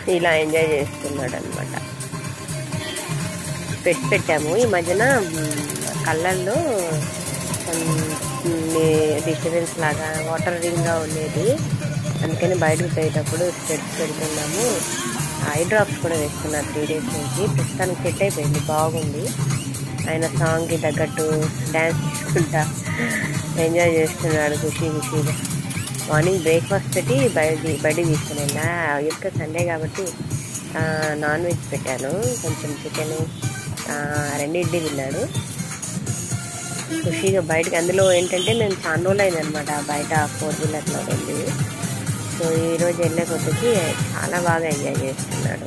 ఇలా ఎంజాయ్ చేస్తున్నాడు అనమాట పెట్టి పెట్టాము ఈ మధ్యన మ్, కళ్ళల్లో డిస్టర్బెన్స్ లాగా వాటర్ రింగ్గా ఉండేది అందుకని బయటకు పోయేటప్పుడు స్టెప్స్ పెడుతున్నాము ఐ డ్రాప్స్ కూడా వేస్తున్నారు త్రీ డేస్ నుంచి ప్రస్తుతానికి సెట్ అయిపోయింది బాగుంది ఆయన సాంగ్కి తగ్గట్టు డ్యాన్స్ చేసుకుంటా ఎంజాయ్ చేస్తున్నాడు ఖుషి ఖుషిగా మార్నింగ్ బ్రేక్ఫాస్ట్ పెట్టి బయట బయటికి తీసుకుని వెళ్ళా యొక్క సండే కాబట్టి ఆ, నాన్ వెజ్ పెట్టాను కొంచెం చికెన్ రెండు ఇడ్లీ తిన్నాడు ఖుషిగా బయటకి అందులో ఏంటంటే మేము చాలా రోజులు అయిందనమాట బయట ఫోర్ వీలర్లో వెళ్ళి సో ఈరోజు వెళ్ళే కొద్దికి చాలా బాగా ఎంజాయ్ చేస్తున్నాడు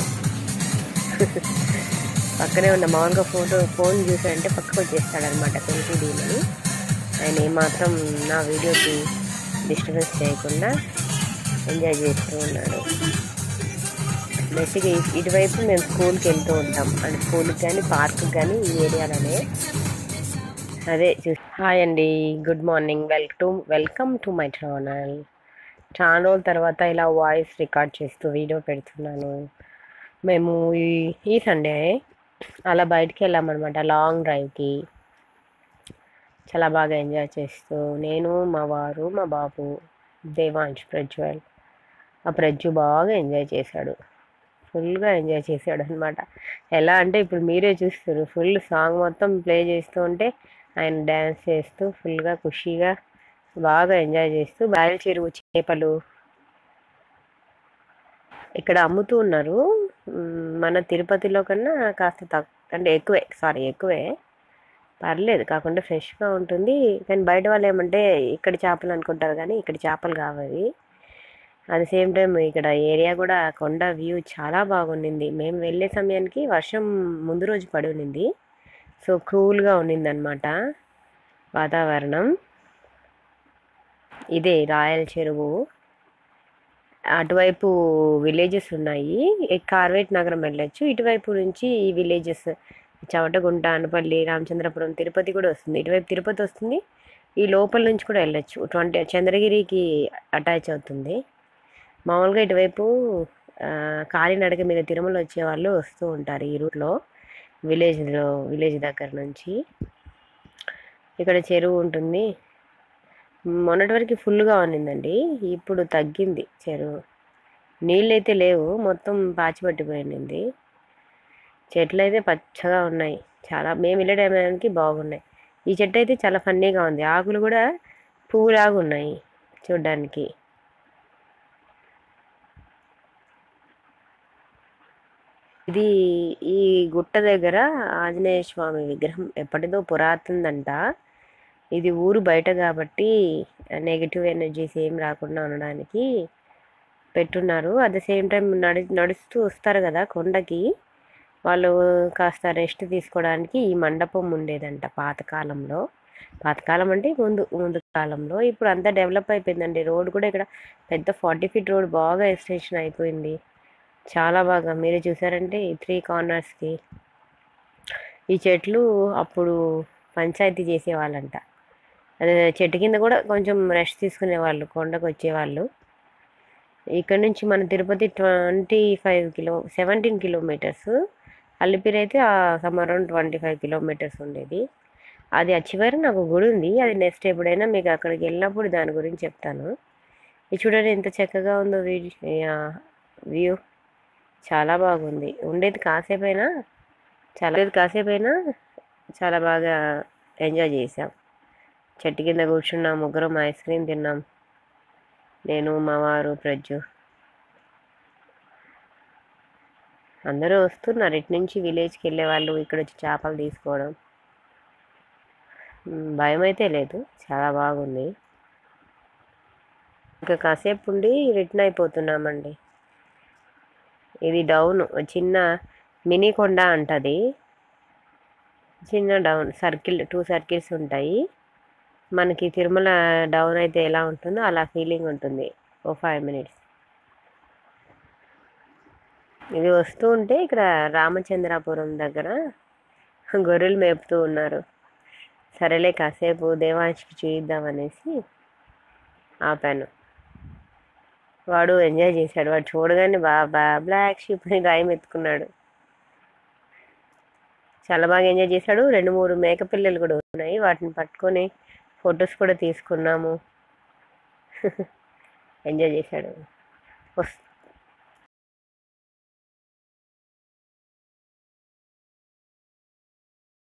పక్కనే ఉన్న మామూలుగా ఫోటో ఫోన్ చూసాడంటే పక్కకు వచ్చేస్తాడు అనమాట ట్వంటీ డీని ఆయన ఏమాత్రం నా వీడియోకి డిస్టర్బెన్స్ చేయకుండా ఎంజాయ్ చేస్తూ ఉన్నాడు బేసిక్గా ఇ- ఇటువైపు మేము స్కూల్కి వెళ్తూ ఉంటాం అంటే స్కూల్కి కానీ పార్క్కి కానీ ఈ ఏరియాలోనే అదే చూ హాయ్ అండి good morning well to welcome to my channel చాలా రోజుల తర్వాత ఇలా వాయిస్ రికార్డ్ చేస్తూ వీడియో పెడుతున్నాను మేము ఈ ఈ సండే అలా బయటికి వెళ్ళామన్నమాట లాంగ్ డ్రైవ్కి చాలా బాగా ఎంజాయ్ చేస్తూ నేను మా వారు మా బాబు దేవాంశ్ ప్రజ్వల్ ఆ ప్రజ్జు బాగా ఎంజాయ్ చేశాడు ఫుల్గా ఎంజాయ్ చేశాడు అనమాట ఎలా అంటే ఇప్పుడు మీరే చూస్తారు ఫుల్ సాంగ్ మొత్తం ప్లే చేస్తూ ఉంటే ఆయన డ్యాన్స్ చేస్తూ ఫుల్గా ఖుషీగా బాగా ఎంజాయ్ చేస్తూ బయలు చెరువు చేపలు ఇక్కడ అమ్ముతూ ఉన్నారు మ్, మన తిరుపతిలో కన్నా కాస్త తక్కువ అంటే ఎక్కువే సారీ ఎక్కువే పర్లేదు కాకుండా ఫ్రెష్గా ఉంటుంది కానీ బయట వాళ్ళు ఏమంటే ఇక్కడ చేపలు అనుకుంటారు కానీ ఇక్కడ చేపలు కావాలి అట్ ద సేమ్ టైం ఇక్కడ ఏరియా కూడా కొండ వ్యూ చాలా బాగుండింది మేము వెళ్ళే సమయానికి వర్షం ముందు రోజు పడి ఉండింది సో కూల్గా ఉండింది అనమాట వాతావరణం ఇదే రాయల్ చెరువు అటువైపు విలేజెస్ ఉన్నాయి ఈ కార్వేట్ నగరం వెళ్ళొచ్చు ఇటువైపు నుంచి ఈ విలేజెస్ చవటగుంట అనపల్లి రామచంద్రపురం తిరుపతి కూడా వస్తుంది ఇటువైపు తిరుపతి వస్తుంది ఈ లోపల నుంచి కూడా వెళ్ళొచ్చు ట్వంటీ చంద్రగిరికి అటాచ్ అవుతుంది మామూలుగా ఇటువైపు ఆ, కాలినడక మీద తిరుమల వచ్చే వాళ్ళు వస్తూ ఉంటారు ఈ రూట్లో విలేజ్లో విలేజ్ దగ్గర నుంచి ఇక్కడ చెరువు ఉంటుంది మొన్నటి వరకు ఫుల్గా ఉన్నిందండి ఇప్పుడు తగ్గింది చెరువు నీళ్ళు అయితే లేవు మొత్తం పాచి పట్టిపోయింది చెట్లు అయితే పచ్చగా ఉన్నాయి చాలా మేము వెళ్ళే టైంకి బాగున్నాయి ఈ చెట్టు అయితే చాలా ఫన్నీగా ఉంది ఆకులు కూడా పువ్వులాగా ఉన్నాయి చూడ్డానికి ఇది ఈ గుట్ట దగ్గర ఆంజనేయ స్వామి విగ్రహం ఎప్పటిదో పురాతనదంట ఇది ఊరు బయట కాబట్టి నెగిటివ్ ఎనర్జీస్ ఏం రాకుండా ఉండడానికి పెట్టున్నారు అట్ ద సేమ్ టైం నడి నడుస్తూ వస్తారు కదా కొండకి వాళ్ళు కాస్త రెస్ట్ తీసుకోవడానికి ఈ మండపం ఉండేదంట పాతకాలంలో పాతకాలం అంటే ముందు ముందు కాలంలో ఇప్పుడు అంతా డెవలప్ అయిపోయిందండి రోడ్ కూడా ఇక్కడ పెద్ద ఫార్టీ ఫీట్ రోడ్ బాగా ఎక్స్టెన్షన్ అయిపోయింది చాలా బాగా మీరే చూసారంటే ఈ త్రీ కార్నర్స్కి ఈ చెట్లు అప్పుడు పంచాయతీ చేసేవాళ్ళంట అదే చెట్టు కింద కూడా కొంచెం రెస్ట్ తీసుకునేవాళ్ళు కొండకు వచ్చేవాళ్ళు ఇక్కడ నుంచి మన Tirupati twenty five kilo seventeen kilometers Alipiri అయితే some around twenty five kilometers ఉండేది అది ఆ చివరి నాకు గుడి ఉంది అది నెక్స్ట్ ఎప్పుడైనా మీకు అక్కడికి వెళ్ళినప్పుడు దాని గురించి చెప్తాను ఇది చూడండి ఎంత చక్కగా ఉందో వ్యూ చాలా బాగుంది ఉండేది కాసేపైనా చాలా కాసేపైనా చాలా బాగా ఎంజాయ్ చేసాం చెట్టు కింద కూర్చున్నాం ముగ్గురం ఐస్ క్రీమ్ తిన్నాం నేను మా వారు ప్రజ్జు అందరూ వస్తున్నారు ఇటు నుంచి విలేజ్కి వెళ్ళే వాళ్ళు ఇక్కడ వచ్చి చేపలు తీసుకోవడం మ్, భయం అయితే లేదు చాలా బాగుంది ఇంకా కాసేపు ఉండి రిటర్న్ అయిపోతున్నామండి ఇది డౌన్ చిన్న మినీ కొండ అంటది చిన్న డౌన్ సర్కిల్ టూ సర్కిల్స్ ఉంటాయి మనకి తిరుమల డౌన్ అయితే ఎలా ఉంటుందో అలా ఫీలింగ్ ఉంటుంది ఓ ఫైవ్ మినిట్స్ ఇది వస్తూ ఉంటే ఇక్కడ రామచంద్రాపురం దగ్గర గొర్రెలు మేపుతూ ఉన్నారు సరేలే కాసేపు దేవాంశికి చూయిద్దామనేసి ఆపాను వాడు ఎంజాయ్ చేశాడు వాడు చూడగానే బాబా బ్లాక్ షీప్ అని రాయం ఎత్తుకున్నాడు చాలా బాగా ఎంజాయ్ చేశాడు రెండు మూడు మేక పిల్లలు కూడా ఉన్నాయి వాటిని పట్టుకొని ఫొటోస్ కూడా తీసుకున్నాము ఎంజాయ్ చేశాడు వస్-